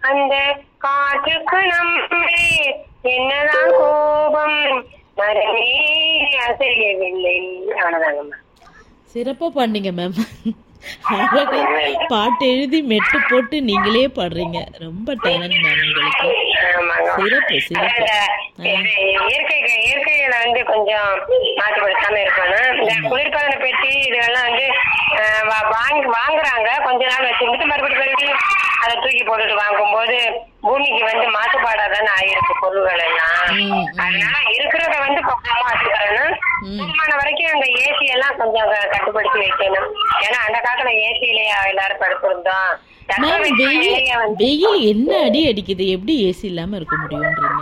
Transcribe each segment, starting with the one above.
அந்த காற்றுக்கு நம்மே என்னதான் கோபம் மரமே அசையவில்லை அவ்வளவுதாங்கம்மா சிறப்பா பாடினீங்க மேம் அழகா பாட்டு எழுதி மெட்டு போட்டு நீங்களே பாடுறீங்க ரொம்ப டேலண்ட் மேம் உங்களுக்கு ஆமாங்க. சிறப்பு சிறப்பு இந்த இது இயற்கை இயற்கையில வந்து கொஞ்சம் மாசுபடுத்தாம இருக்கணும் இந்த குளிர்பதன பெட்டி இதெல்லாம் வந்து அஹ், வா- வாங்கி வாங்குறாங்க கொஞ்ச நாள் வச்சுக்கிட்டு மறுபடியும் மறுபடியும் அதை தூக்கி போட்டுட்டு வாங்கும்போது பூமிக்கு வந்து மாசுபாடாதானே ஆயிருக்கு பொருள்கள் எல்லாம் ம், ம். அதனால இருக்கிறத வந்து பக்கமா வச்சுக்கிறணும் ம். கூடுமான வரைக்கும் அந்த ஏசி எல்லாம் கொஞ்சம் க- கட்டுப்படுத்தி வைக்கணும் ஏன்னா அந்த காலத்துல ஏசியிலேயே எல்லாரும் படுத்திருந்தோம் மேம் தட்பவெப்ப வெயில் நிலைய வந்து வெயில் என்ன அடி அடிக்குது எப்படி ஏசி இல்லாம இருக்க முடியும்ன்றீங்க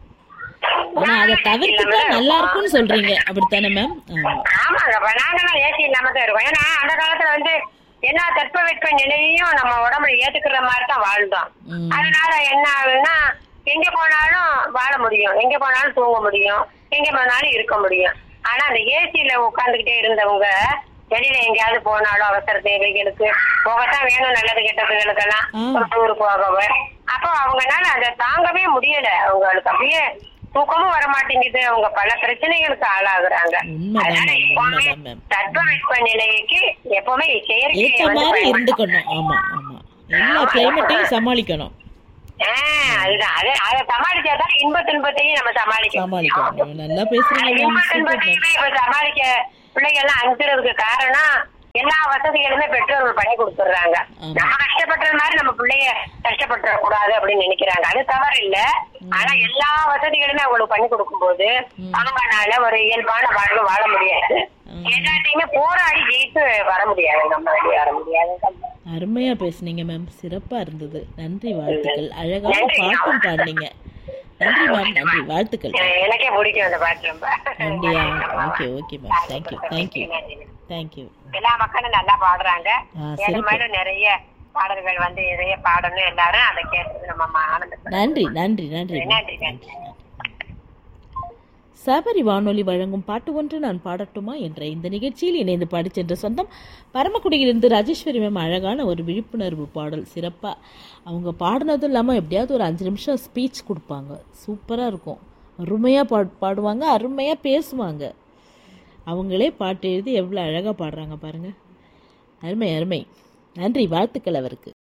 ஆனா அதை தவிர்த்துட்டா நல்லா இருக்கும்னு சொல்றீங்க அப்படித்தானே மேம் ஆமா ஆமாங்க அப்ப நாங்கெல்லாம் ஏசி இல்லாம தான் இருக்கோம் ஏன்னா அந்த காலத்துல வந்து எல்லா தட்பவெட்ப நிலையையும் நம்ம உடம்புல ஏத்துக்கிற மாதிரி தான் வாழ்ந்தோம் ம். அதனால என்ன ஆகுதுன்னா எங்க போனாலும் வாழ முடியும் எங்க போனாலும் தூங்க முடியும் எங்க போனாலும் இருக்க முடியும் ஆனா அந்த ஏசியில உட்கார்ந்துகிட்டே இருந்தவங்க வெளியில எங்கேயாவது போனாலும் அவசர தேவைகளுக்கு போகத்தான் வேணும் நல்லது கெட்டதுகளுக்கெல்லாம் ஆ. ஒரு டூர் போகவே அப்போ அவங்கனால அதை தாங்கவே முடியல அவங்களுக்கு அப்படியே தூக்கமும் வர மாட்டேங்குது அவங்க பல பிரச்சனைகளுக்கு ஆளாகுறாங்க உண்மைதான் அதனால மேம் எப்பவுமே உண்மைதான் மேம் தட்பவெட்ப நிலைக்கு எப்பவுமே செயற்கையை ஏத்த வந்து மாதிரி பயன்படுத்தணும். இருந்துக்கணும் ஆமா ஆமா எல்லா கிளைமேட்டையும் சமாளிக்கணும் ஆ, அதுதான் அதை அதை சமாளிச்சாதான் இன்ப துன்பத்தையும் நம்ம சமாளிக்க முடியும். சமாளிக்கணும் நல்லா பேசுறீங்க மேம் இன்ப சூப்பர் மேம் துன்பத்தையுமே இப்ப சமாளிக்க பிள்ளைங்க எல்லாம் அனுப்புறதுக்கு காரணம் எல்லா வசதிகளுமே பெற்றோர்கள் பண்ணி கொடுத்துடுறாங்க ஆமா. நம்ம கஷ்டப்படுற மாதிரி நம்ம பிள்ளைய கஷ்டப்பட்டுற கூடாது அப்படின்னு நினைக்கிறாங்க அது தவறு இல்ல ஆனா எல்லா வசதிகளுமே அவங்களுக்கு பண்ணி கொடுக்கும்போது அவங்கனால ஒரு இயல்பான வாழ்வு வாழ முடியாது ம். எல்லாத்தையுமே போராடி ஜெயித்து வர முடியாது நம்ம வெளியே வர முடியாது அருமையா பேசுனீங்க மேம் சிறப்பா இருந்தது நன்றி வாழ்த்துக்கள் அழகான நன்றி. பாட்டும் பாடினீங்க நன்றி மேம் நன்றி வாழ்த்துக்கள் எனக்கு- எனக்கே பிடிக்கும் அந்த பாட்டு ரொம்ப நன்றியா okay okay ma'am thank you thank you thank you எல்லா மக்களும் நல்லா பாடுறாங்க ஆ, மேலும் சிறப்பு. மேலும் நிறைய பாடல்கள் வந்து நிறைய பாடணும் எல்லாரும் அதை கேட்டு நம்ம ஆனந்தம் நன்றி நன்றி நன்றி மேம். நன்றி நன்றி சபரி வானொலி வழங்கும் பாட்டு ஒன்று நான் பாடட்டுமா என்ற இந்த நிகழ்ச்சியில் இணைந்து பாடிச் சென்ற சொந்தம் பரமக்குடியிலிருந்து ராஜேஸ்வரி மேம் அழகான ஒரு விழிப்புணர்வு பாடல் சிறப்பாக அவங்க பாடினதும் இல்லாமல் எப்படியாவது ஒரு அஞ்சு நிமிஷம் ஸ்பீச் கொடுப்பாங்க சூப்பராக இருக்கும் அருமையாக பா பாடுவாங்க அருமையாக பேசுவாங்க அவங்களே பாட்டு எழுதி எவ்வளோ அழகாக பாடுறாங்க பாருங்கள் அருமை அருமை நன்றி வாழ்த்துக்கள் அவருக்கு